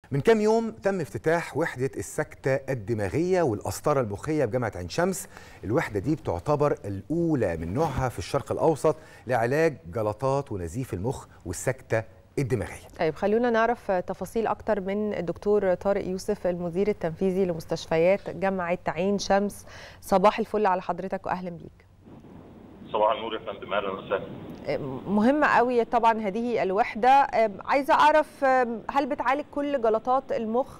من كام يوم تم افتتاح وحدة السكتة الدماغية والقسطرة المخية بجامعة عين شمس الوحدة دي بتعتبر الأولى من نوعها في الشرق الأوسط لعلاج جلطات ونزيف المخ والسكتة الدماغية طيب خلونا نعرف تفاصيل أكتر من الدكتور طارق يوسف المدير التنفيذي لمستشفيات جامعة عين شمس صباح الفل على حضرتك وأهلا بيك صباح النور يا فندم اهلا وسهلا مهمة قوي طبعا هذه الوحدة عايزة أعرف هل بتعالج كل جلطات المخ؟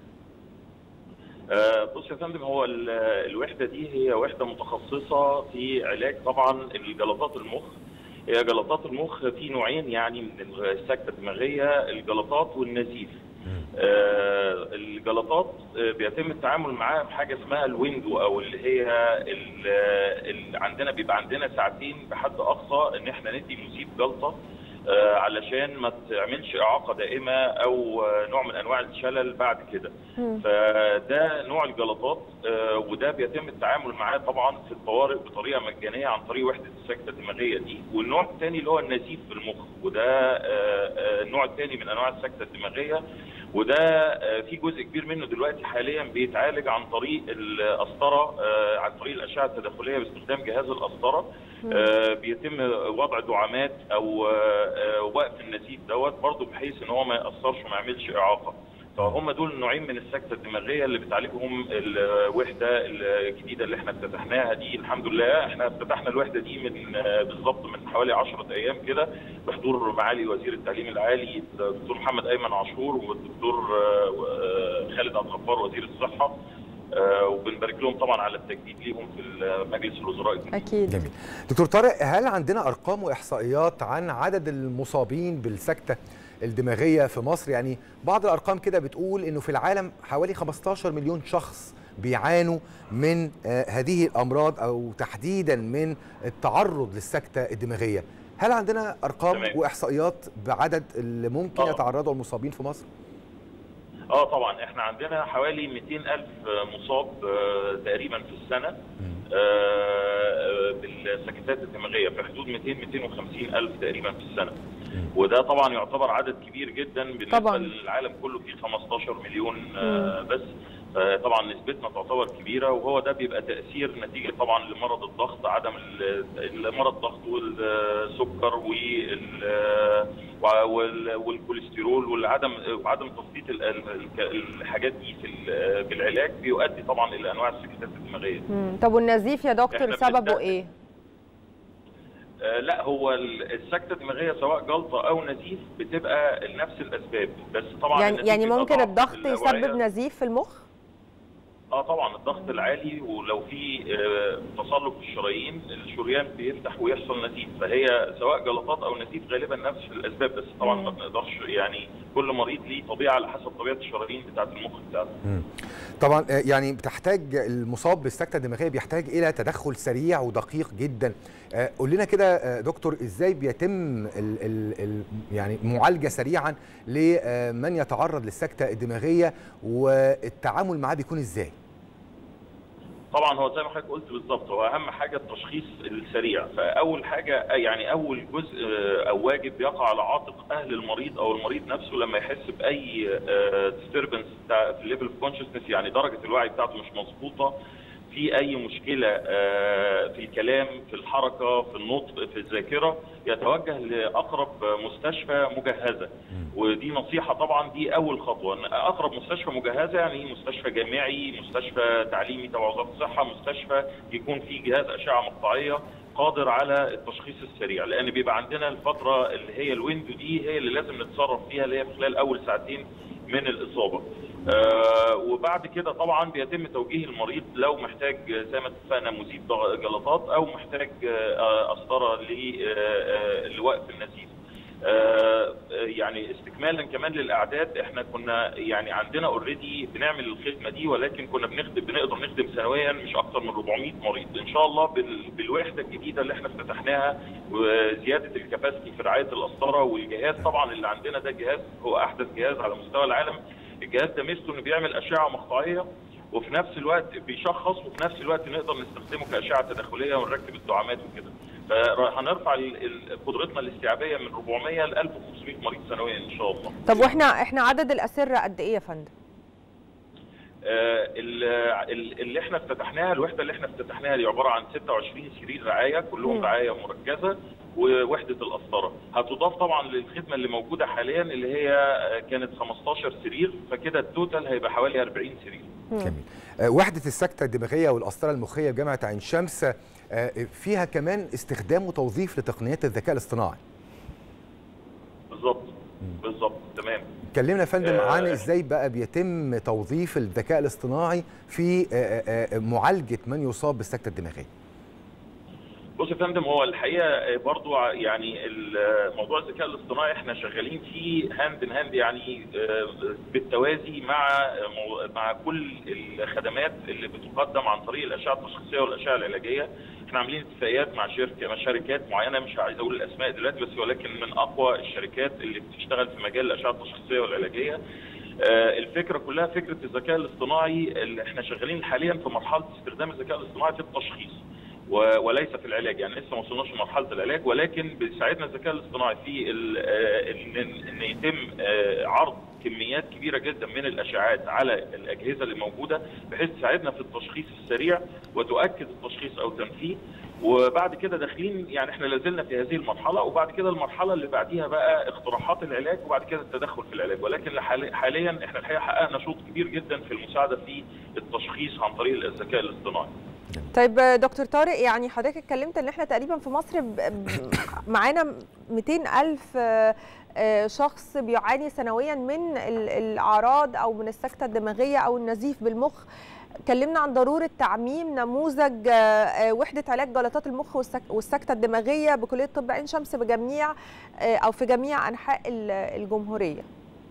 آه بص يا فندم هو الوحدة دي هي وحدة متخصصة في علاج طبعا الجلطات المخ هي جلطات المخ في نوعين يعني من السكتة الدماغية الجلطات والنزيف آه الجلطات آه بيتم التعامل معاها بحاجه اسمها الويندو او اللي هي اللي عندنا بيبقى عندنا ساعتين بحد اقصى ان احنا ندي مذيب جلطه آه علشان ما تعملش اعاقه دائمه او نوع من انواع الشلل بعد كده فده نوع الجلطات وده بيتم التعامل معاه طبعا في الطوارئ بطريقه مجانيه عن طريق وحده السكته الدماغيه دي والنوع الثاني اللي هو النزيف في المخ وده النوع الثاني من انواع السكته الدماغيه وده في جزء كبير منه دلوقتي حاليا بيتعالج عن طريق القسطره عن طريق الاشعه التداخليه باستخدام جهاز القسطره بيتم وضع دعامات او وقف النزيف دوت برضه بحيث ان هو ما ياثرش وما يعملش اعاقه فهم دول نوعين من السكته الدماغيه اللي بتعالجهم الوحده الجديده اللي احنا افتتحناها دي الحمد لله احنا افتتحنا الوحده دي من بالظبط من حوالي 10 ايام كده بحضور معالي وزير التعليم العالي الدكتور محمد ايمن عاشور والدكتور خالد عبد الغفار وزير الصحه آه وبنبارك لهم طبعا على التجديد ليهم في مجلس الوزراء الجديد. اكيد جميل دكتور طارق هل عندنا ارقام واحصائيات عن عدد المصابين بالسكته الدماغيه في مصر يعني بعض الارقام كده بتقول انه في العالم حوالي 15 مليون شخص بيعانوا من آه هذه الامراض او تحديدا من التعرض للسكته الدماغيه هل عندنا ارقام تمام. واحصائيات بعدد اللي ممكن آه. يتعرضوا المصابين في مصر اه طبعا احنا عندنا حوالي 200 الف مصاب تقريبا في السنه بالسكتات الدماغيه في حدود 200 250 الف تقريبا في السنه وده طبعا يعتبر عدد كبير جدا بالنسبه طبعاً. للعالم كله في 15 مليون بس طبعا نسبتنا تعتبر كبيره وهو ده بيبقى تاثير نتيجه طبعا لمرض الضغط عدم مرض الضغط والسكر وال والكوليسترول والعدم وعدم تظبيط الحاجات دي في في العلاج بيؤدي طبعا الى انواع السكتات الدماغيه. طب والنزيف يا دكتور إحنا سببه بنبدأ- ايه؟ آه، لا هو ال- السكته الدماغيه سواء جلطه او نزيف بتبقى لنفس الاسباب بس طبعا يعني النتيجة يعني بيبقى ممكن ضعف الضغط الأوعية. يسبب نزيف في المخ؟ اه طبعا الضغط العالي ولو في آه، تصلب في الشرايين الشريان بيفتح ويحصل نزيف فهي سواء جلطات او نزيف غالبا نفس الاسباب بس طبعا ما بنقدرش يعني كل مريض ليه طبيعه على حسب طبيعه الشرايين بتاعه المخ بتاعته طبعا آه، يعني بتحتاج المصاب بالسكته الدماغيه بيحتاج الى تدخل سريع ودقيق جدا آه، قول لنا كده آه، دكتور ازاي بيتم ال ال ال يعني معالجه سريعا لمن يتعرض للسكته الدماغيه والتعامل معاه بيكون ازاي طبعا هو زي ما حضرتك قلت بالظبط هو اهم حاجه التشخيص السريع فاول حاجه يعني اول جزء آه، او واجب بيقع على عاتق اهل المريض او المريض نفسه لما يحس باي ديستربنس في الليفل اوف كونشسنس يعني درجه الوعي بتاعته مش مظبوطه في اي مشكله آه، في الكلام في الحركه في النطق في الذاكره يتوجه لاقرب مستشفى مجهزه ودي نصيحه طبعا دي اول خطوه إن اقرب مستشفى مجهزه يعني مستشفى جامعي مستشفى تعليمي تبع وزاره الصحه مستشفى يكون فيه جهاز اشعه مقطعيه قادر على التشخيص السريع لان بيبقى عندنا الفتره اللي هي الويندو دي هي اللي لازم نتصرف فيها اللي هي في خلال اول ساعتين من الاصابه آه وبعد كده طبعا بيتم توجيه المريض لو محتاج زي ما اتفقنا مذيب ضغ- جلطات او محتاج آه، قسطره ل- آه، آه، لوقف النزيف آه، يعني استكمالا كمان للاعداد احنا كنا يعني عندنا اوريدي بنعمل الخدمه دي ولكن كنا بنخدم بنقدر نخدم سنويا مش اكثر من 400 مريض ان شاء الله بال- بالوحده الجديده اللي احنا افتتحناها وزياده الكباسيتي في رعايه القسطره والجهاز طبعا اللي عندنا ده جهاز هو احدث جهاز على مستوى العالم الجهاز ده ميزته انه بيعمل اشعه مقطعيه وفي نفس الوقت بيشخص وفي نفس الوقت نقدر نستخدمه كاشعه تداخليه ونركب الدعامات وكده فهنرفع قدرتنا الاستيعابيه من 400 ل 1500 مريض سنويا ان شاء الله. طب واحنا احنا عدد الاسره قد ايه يا فندم؟ اللي احنا افتتحناها الوحده اللي احنا افتتحناها دي عباره عن 26 سرير رعايه كلهم م. رعايه مركزه ووحده القسطره هتضاف طبعا للخدمه اللي موجوده حاليا اللي هي كانت 15 سرير فكده التوتال هيبقى حوالي 40 سرير جميل وحده السكته الدماغيه والقسطره المخيه بجامعه عين شمس فيها كمان استخدام وتوظيف لتقنيات الذكاء الاصطناعي بالظبط بالظبط تمام كلمنا يا فندم آه عن ازاي بقى بيتم توظيف الذكاء الاصطناعي في معالجه من يصاب بالسكته الدماغيه بص يا فندم هو الحقيقه برضو يعني موضوع الذكاء الاصطناعي احنا شغالين فيه هاند ان هاند يعني بالتوازي مع مع كل الخدمات اللي بتقدم عن طريق الاشعه التشخيصيه والاشعه العلاجيه احنا عاملين اتفاقيات مع شركه مع شركات معينه مش عايز اقول الاسماء دلوقتي بس ولكن من اقوى الشركات اللي بتشتغل في مجال الاشعه التشخيصيه والعلاجيه الفكره كلها فكره الذكاء الاصطناعي اللي احنا شغالين حاليا في مرحله استخدام الذكاء الاصطناعي في التشخيص وليس في العلاج يعني لسه ما وصلناش لمرحله العلاج ولكن بيساعدنا الذكاء الاصطناعي في ان يتم عرض كميات كبيره جدا من الاشعاعات على الاجهزه اللي موجوده بحيث تساعدنا في التشخيص السريع وتؤكد التشخيص او تنفيه وبعد كده داخلين يعني احنا لازلنا في هذه المرحله وبعد كده المرحله اللي بعديها بقى اقتراحات العلاج وبعد كده التدخل في العلاج ولكن حاليا احنا الحقيقه حققنا شوط كبير جدا في المساعده في التشخيص عن طريق الذكاء الاصطناعي. طيب دكتور طارق يعني حضرتك اتكلمت ان احنا تقريبا في مصر معانا 200 ألف شخص بيعاني سنويا من الاعراض او من السكته الدماغيه او النزيف بالمخ اتكلمنا عن ضروره تعميم نموذج وحده علاج جلطات المخ والسكته الدماغيه بكليه طب عين شمس بجميع او في جميع انحاء الجمهوريه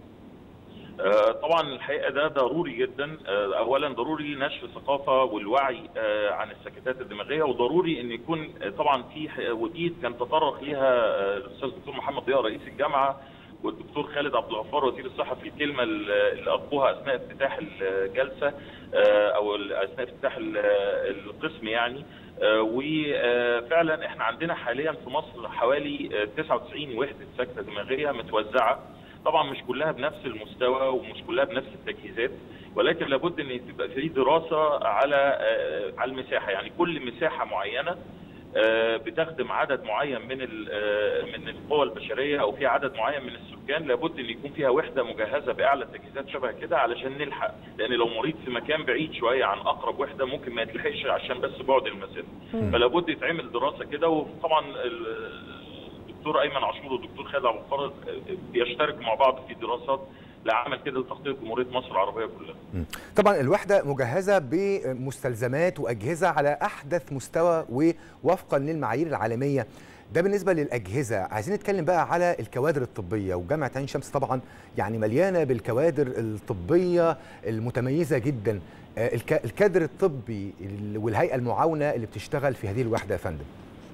طبعا الحقيقه ده ضروري جدا اولا ضروري نشر الثقافه والوعي عن السكتات الدماغيه وضروري ان يكون طبعا في ودي كان تطرق ليها الاستاذ الدكتور محمد ضياء رئيس الجامعه والدكتور خالد عبد الغفار وزير الصحه في الكلمه اللي القوها اثناء افتتاح الجلسه او اثناء افتتاح القسم يعني وفعلا احنا عندنا حاليا في مصر حوالي 99 وحده سكته دماغيه متوزعه طبعا مش كلها بنفس المستوى ومش كلها بنفس التجهيزات ولكن لابد ان تبقى في دراسه على على المساحه يعني كل مساحه معينه بتخدم عدد معين من من القوى البشريه او في عدد معين من السكان لابد ان يكون فيها وحده مجهزه باعلى التجهيزات شبه كده علشان نلحق لان لو مريض في مكان بعيد شويه عن اقرب وحده ممكن ما يتلحقش عشان بس بعد المسافه فلابد يتعمل دراسه كده وطبعا الدكتور ايمن عاشور والدكتور خالد عبد الغفار بيشتركوا مع بعض في دراسات لعمل كده لتخطيط جمهوريه مصر العربيه كلها. طبعا الوحده مجهزه بمستلزمات واجهزه على احدث مستوى ووفقا للمعايير العالميه. ده بالنسبه للاجهزه، عايزين نتكلم بقى على الكوادر الطبيه وجامعه عين شمس طبعا يعني مليانه بالكوادر الطبيه المتميزه جدا. الكادر الطبي والهيئه المعاونه اللي بتشتغل في هذه الوحده يا فندم.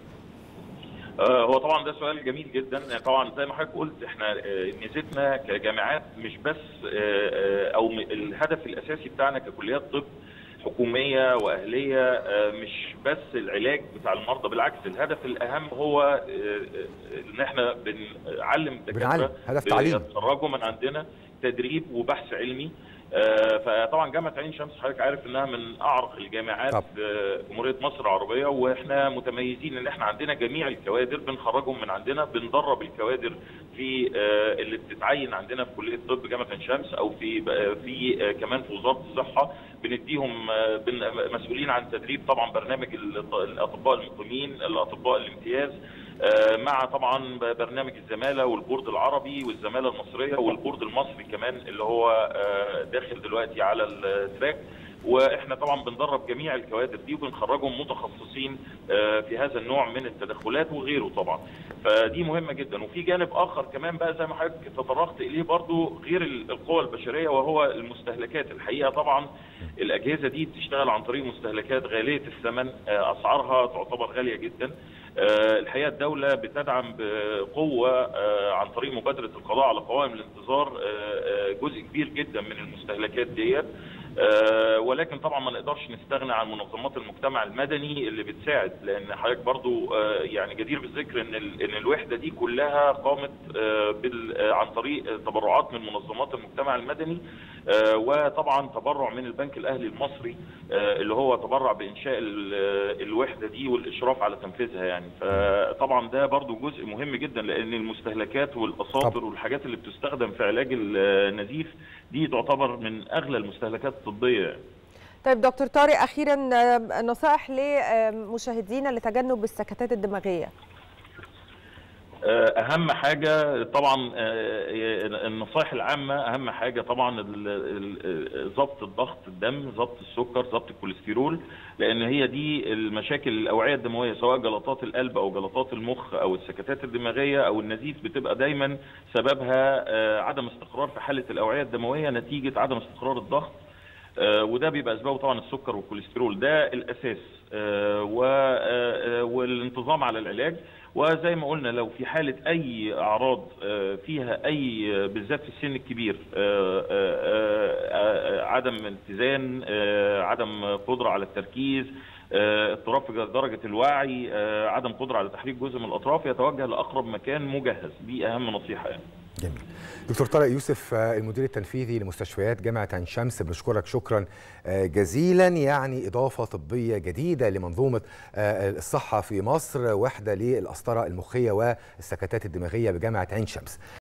هو طبعا ده سؤال جميل جدا طبعا زي ما حضرتك قلت احنا ميزتنا كجامعات مش بس او الهدف الاساسي بتاعنا ككليات طب حكوميه واهليه مش بس العلاج بتاع المرضى بالعكس الهدف الاهم هو ان احنا بنعلم الدكاتره هدف تعليم يتخرجوا من عندنا تدريب وبحث علمي فطبعا جامعه عين شمس حضرتك عارف انها من اعرق الجامعات طب. في جمهوريه مصر العربيه واحنا متميزين ان احنا عندنا جميع الكوادر بنخرجهم من عندنا بندرب الكوادر في اللي بتتعين عندنا في كليه الطب جامعه عين شمس او في في كمان في وزاره الصحه بنديهم مسؤولين عن تدريب طبعا برنامج الاطباء المقيمين الاطباء الامتياز مع طبعا برنامج الزماله والبورد العربي والزماله المصريه والبورد المصري كمان اللي هو داخل دلوقتي على التراك واحنا طبعا بندرب جميع الكوادر دي وبنخرجهم متخصصين في هذا النوع من التدخلات وغيره طبعا فدي مهمه جدا وفي جانب اخر كمان بقى زي ما حضرتك تطرقت اليه برضو غير القوى البشريه وهو المستهلكات الحقيقه طبعا الاجهزه دي بتشتغل عن طريق مستهلكات غاليه الثمن اسعارها تعتبر غاليه جدا الحقيقه الدوله بتدعم بقوه عن طريق مبادره القضاء على قوائم الانتظار جزء كبير جدا من المستهلكات ديت آه، ولكن طبعا ما نقدرش نستغنى عن منظمات المجتمع المدني اللي بتساعد لان حضرتك برضو آه، يعني جدير بالذكر ان ال- ان الوحده دي كلها قامت آه، بال- آه، عن طريق تبرعات من منظمات المجتمع المدني آه، وطبعا تبرع من البنك الاهلي المصري آه، اللي هو تبرع بانشاء ال- آه، الوحده دي والاشراف على تنفيذها يعني فطبعا ده برضو جزء مهم جدا لان المستهلكات والاساطر والحاجات اللي بتستخدم في علاج النزيف دي تعتبر من اغلى المستهلكات الطبيه يعني. طيب دكتور طارق اخيرا آه، نصائح لمشاهدينا لتجنب السكتات الدماغيه اهم حاجه طبعا آه، النصائح العامه اهم حاجه طبعا ال- ال- ضبط الضغط الدم ضبط السكر ضبط الكوليسترول لان هي دي المشاكل الاوعيه الدمويه سواء جلطات القلب او جلطات المخ او السكتات الدماغيه او النزيف بتبقى دايما سببها آه، عدم استقرار في حاله الاوعيه الدمويه نتيجه عدم استقرار الضغط آه، وده بيبقى اسبابه طبعا السكر والكوليسترول ده الاساس آه، و- آه، آه، والانتظام على العلاج وزي ما قلنا لو في حاله اي اعراض آه، فيها اي آه، بالذات في السن الكبير آه، آه، آه، آه، عدم اتزان آه، عدم قدره على التركيز آه، اضطراب في درجه الوعي آه، عدم قدره على تحريك جزء من الاطراف يتوجه لاقرب مكان مجهز دي اهم نصيحه يعني جميل دكتور طارق يوسف آه، المدير التنفيذي لمستشفيات جامعة عين شمس بنشكرك شكرا آه، جزيلا يعني إضافة طبية جديدة لمنظومة آه، الصحة في مصر وحدة للأسطرة المخية والسكتات الدماغية بجامعة عين شمس